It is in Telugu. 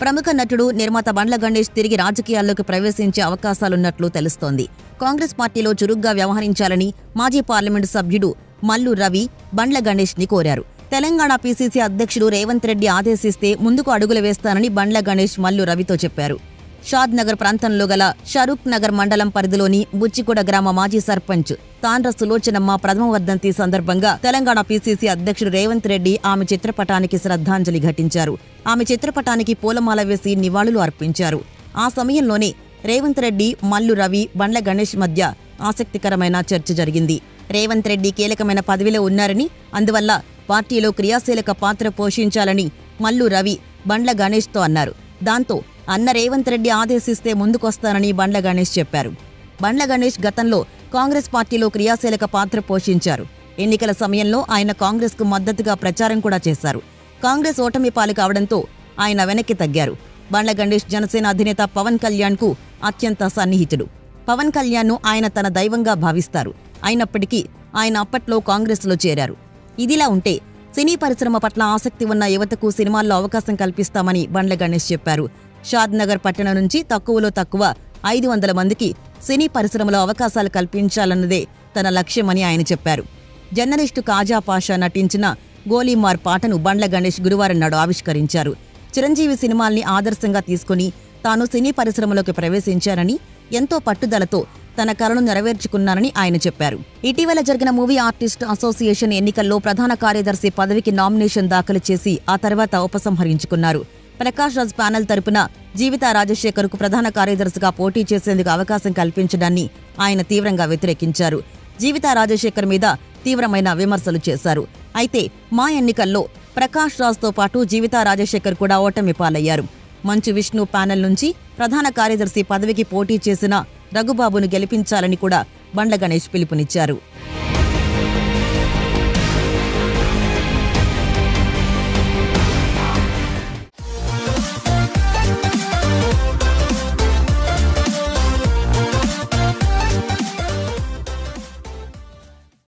ప్రముఖ నటుడు నిర్మాత బండ్ల గణేష్ తిరిగి రాజకీయాల్లోకి ప్రవేశించే అవకాశాలున్నట్లు తెలుస్తోంది కాంగ్రెస్ పార్టీలో చురుగ్గా వ్యవహరించాలని మాజీ పార్లమెంటు సభ్యుడు మల్లు రవి బండ్ల గణేష్ ని కోరారు తెలంగాణ పీసీసీ అధ్యక్షుడు రేవంత్ రెడ్డి ఆదేశిస్తే ముందుకు అడుగులు వేస్తానని బండ్ల గణేష్ మల్లు రవితో చెప్పారు షాద్ నగర్ ప్రాంతంలో గల షరూక్ నగర్ మండలం పరిధిలోని బుచ్చిగూడ గ్రామ మాజీ సర్పంచ్ తాండ్ర సులోచనమ్మ ప్రథమ వర్ధంతి సందర్భంగా తెలంగాణ పీసీసీ అధ్యక్షుడు రేవంత్ రెడ్డి ఆమె చిత్రపటానికి శ్రద్ధాంజలి ఘటించారు ఆమె చిత్రపటానికి పూలమాల వేసి నివాళులు అర్పించారు ఆ సమయంలోనే రేవంత్ రెడ్డి మల్లు రవి బండ్ల గణేష్ మధ్య ఆసక్తికరమైన చర్చ జరిగింది రేవంత్ రెడ్డి కీలకమైన పదవిలో ఉన్నారని అందువల్ల పార్టీలో క్రియాశీలక పాత్ర పోషించాలని మల్లు రవి బండ్ల గణేష్తో అన్నారు దాంతో అన్న రేవంత్ రెడ్డి ఆదేశిస్తే ముందుకొస్తానని బండ్ల గణేష్ చెప్పారు బండ్ల గణేష్ గతంలో కాంగ్రెస్ పార్టీలో క్రియాశీలక పాత్ర పోషించారు ఎన్నికల సమయంలో ఆయన కాంగ్రెస్కు మద్దతుగా ప్రచారం కూడా చేశారు కాంగ్రెస్ ఓటమి పాలు కావడంతో ఆయన వెనక్కి తగ్గారు బండ్ల గణేష్ జనసేన అధినేత పవన్ కళ్యాణ్కు అత్యంత సన్నిహితుడు పవన్ కళ్యాణ్ను ఆయన తన దైవంగా భావిస్తారు అయినప్పటికీ ఆయన అప్పట్లో కాంగ్రెస్లో చేరారు ఇదిలా ఉంటే సినీ పరిశ్రమ పట్ల ఆసక్తి ఉన్న యువతకు సినిమాల్లో అవకాశం కల్పిస్తామని బండ్ల గణేష్ చెప్పారు షాద్ నగర్ పట్టణం నుంచి తక్కువలో తక్కువ ఐదు వందల మందికి సినీ పరిశ్రమలో అవకాశాలు కల్పించాలన్నదే తన లక్ష్యమని ఆయన చెప్పారు జర్నలిస్టు కాజా పాషా నటించిన గోలీమార్ పాటను బండ్ల గణేష్ గురువారం నాడు ఆవిష్కరించారు చిరంజీవి సినిమాల్ని ఆదర్శంగా తీసుకుని తాను సినీ పరిశ్రమలోకి ప్రవేశించారని ఎంతో పట్టుదలతో తన కలను నెరవేర్చుకున్నానని ఆయన చెప్పారు ఇటీవల జరిగిన మూవీ ఆర్టిస్ట్ అసోసియేషన్ ఎన్నికల్లో ప్రధాన కార్యదర్శి పదవికి నామినేషన్ దాఖలు చేసి ఆ తర్వాత ఉపసంహరించుకున్నారు ప్రకాష్ రాజ్ ప్యానెల్ తరపున జీవిత రాజశేఖర్కు ప్రధాన కార్యదర్శిగా పోటీ చేసేందుకు అవకాశం కల్పించడాన్ని ఆయన తీవ్రంగా వ్యతిరేకించారు జీవిత రాజశేఖర్ మీద తీవ్రమైన విమర్శలు చేశారు అయితే మా ఎన్నికల్లో ప్రకాష్ రాజ్తో పాటు జీవిత రాజశేఖర్ కూడా ఓటమి పాలయ్యారు మంచు విష్ణు ప్యానెల్ నుంచి ప్రధాన కార్యదర్శి పదవికి పోటీ చేసిన రఘుబాబును గెలిపించాలని కూడా బండ్ల గణేష్ పిలుపునిచ్చారు